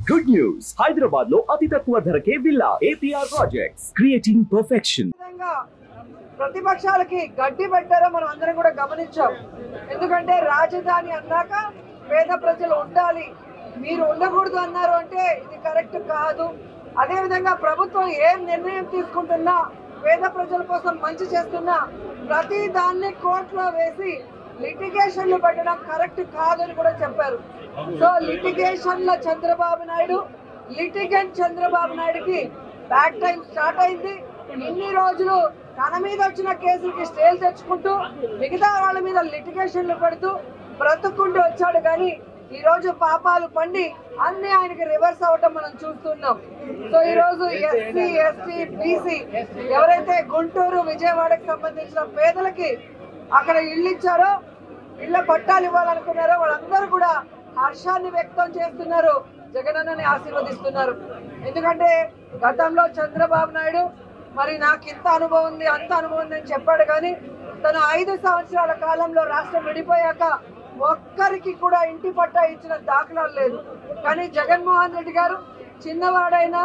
good news Hyderabad లో అతి తక్కువ ధరకే villa APR projects creating perfection విధంగా ప్రతిపక్షాలకి గడ్డి పెట్టారో మనం అందరం కూడా గమనించాం ఎందుకంటే రాజధాని అన్నాక పేద ప్రజలు ఉండాలి మీరు ఉండకూడదు అన్నారు అంటే ఇది కరెక్ట్ కాదు అదే విధంగా ప్రభుత్వం ఏం నిర్ణయం తీసుకుంటున్నా పేద ప్రజల కోసం మంచి చేస్తున్నా ప్రతి దాన్ని కోర్టులో వేసి లిటిగేషన్లు పెట్టడం కరెక్ట్ కాదని కూడా చెప్పారు సో లిటిగేషన్ల చంద్రబాబు నాయుడు లిటిగెంట్ చంద్రబాబు నాయుడుకి బ్యాక్ టైం స్టార్ట్ అయింది ఇన్ని రోజులు తన మీద వచ్చిన కేసులకి స్టేలు తెచ్చుకుంటూ మిగతా వాళ్ళ మీద లిటిగేషన్లు పెడుతూ బ్రతుక్కుంటూ వచ్చాడు కానీ ఈ రోజు పాపాలు పండి అన్ని ఆయనకి రివర్స్ అవటం మనం చూస్తున్నాం సో ఈ రోజు ఎస్సీ ఎస్టీ బీసీ ఎవరైతే గుంటూరు విజయవాడకి సంబంధించిన పేదలకి అక్కడ ఇల్లు ఇచ్చారో ఇళ్ళ పట్టాలు ఇవ్వాలనుకున్నారో వాళ్ళందరూ కూడా హర్షాన్ని వ్యక్తం చేస్తున్నారు జగనన్నని ఆశీర్వదిస్తున్నారు ఎందుకంటే గతంలో చంద్రబాబు నాయుడు మరి నాకు ఇంత అనుభవం ఉంది అంత అనుభవం ఉంది అని చెప్పాడు కానీ తను ఐదు సంవత్సరాల కాలంలో రాష్ట్రం విడిపోయాక ఒక్కరికి కూడా ఇంటి పట్టా ఇచ్చిన దాఖలాలు లేదు కానీ జగన్మోహన్ రెడ్డి గారు చిన్నవాడైనా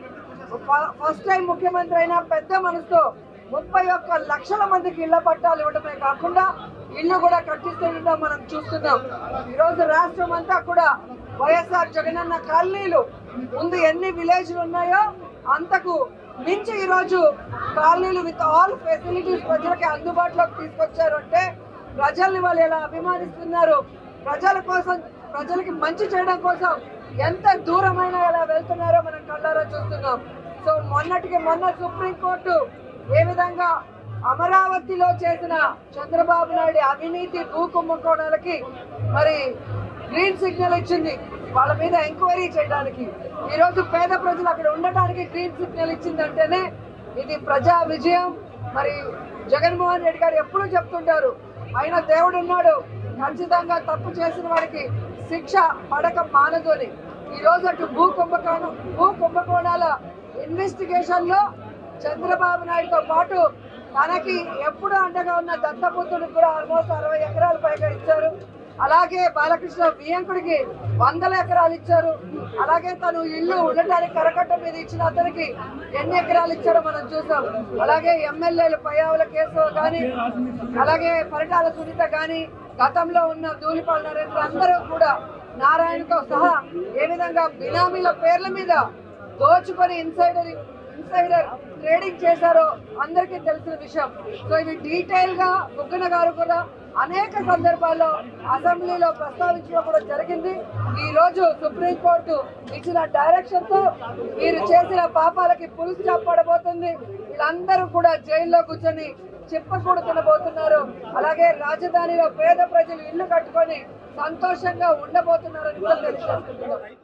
ఫ- ఫస్ట్ టైం ముఖ్యమంత్రి అయినా పెద్ద మనసుతో ముప్పై ఒక్క లక్షల మందికి ఇళ్ల పట్టాలు ఇవ్వడమే కాకుండా ఇల్లు కూడా కట్టిస్తుండడం మనం చూస్తున్నాం ఈరోజు రాష్ట్రం అంతా కూడా వైఎస్ఆర్ జగనన్న కాలనీలు ముందు ఎన్ని విలేజ్లు ఉన్నాయో అంతకు మించి ఈరోజు కాలనీలు విత్ ఆల్ ఫెసిలిటీస్ ప్రజలకి అందుబాటులోకి తీసుకొచ్చారు అంటే ప్రజల్ని వాళ్ళు ఎలా అభిమానిస్తున్నారు ప్రజల కోసం ప్రజలకి మంచి చేయడం కోసం ఎంత దూరమైన ఎలా వెళ్తున్నారో మనం కళ్ళారా చూస్తున్నాం సో మొన్నటికి మొన్న సుప్రీంకోర్టు ఏ విధంగా అమరావతిలో చేసిన చంద్రబాబు నాయుడు అవినీతి భూ కుంభకోణాలకి మరి గ్రీన్ సిగ్నల్ ఇచ్చింది వాళ్ళ మీద ఎంక్వైరీ చేయడానికి ఈరోజు పేద ప్రజలు అక్కడ ఉండటానికి గ్రీన్ సిగ్నల్ ఇచ్చిందంటేనే ఇది ప్రజా విజయం మరి జగన్మోహన్ రెడ్డి గారు ఎప్పుడూ చెప్తుంటారు ఆయన దేవుడు ఉన్నాడు ఖచ్చితంగా తప్పు చేసిన వాడికి శిక్ష పడక మానదు అని ఈ రోజు అటు భూ కుంభకోణం భూ కుంభకోణాల ఇన్వెస్టిగేషన్ లో చంద్రబాబు నాయుడుతో పాటు తనకి ఎప్పుడు అండగా ఉన్న దత్తపుత్రుడికి కూడా ఆల్మోస్ట్ అరవై ఎకరాల పైగా ఇచ్చారు అలాగే బాలకృష్ణ బియ్యంకుడికి వందల ఎకరాలు ఇచ్చారు అలాగే తను ఇల్లు ఉండటానికి కరకట్ట మీద ఇచ్చిన అతనికి ఎన్ని ఎకరాలు ఇచ్చారో మనం చూసాం అలాగే ఎమ్మెల్యేలు పయ్యావుల కేసు కానీ అలాగే పరిటాల సునీత కానీ గతంలో ఉన్న ధూళిపాల్ నరేంద్ర అందరూ కూడా నారాయణతో సహా ఏ విధంగా బినామీల పేర్ల మీద దోచుకొని ఇన్సైడర్ ఇన్సైడర్ ట్రేడింగ్ చేశారో అందరికీ తెలిసిన విషయం సో ఇది డీటెయిల్ గా బుగ్గన గారు కూడా అనేక సందర్భాల్లో అసెంబ్లీలో ప్రస్తావించడం కూడా జరిగింది ఈ రోజు సుప్రీంకోర్టు ఇచ్చిన డైరెక్షన్ తో మీరు చేసిన పాపాలకి పులుసు చెప్పబడబోతుంది వీళ్ళందరూ కూడా జైల్లో కూర్చొని చెప్పకూడదు తినబోతున్నారు అలాగే రాజధానిలో పేద ప్రజలు ఇల్లు కట్టుకొని సంతోషంగా ఉండబోతున్నారని కూడా తెలియజేస్తున్నారు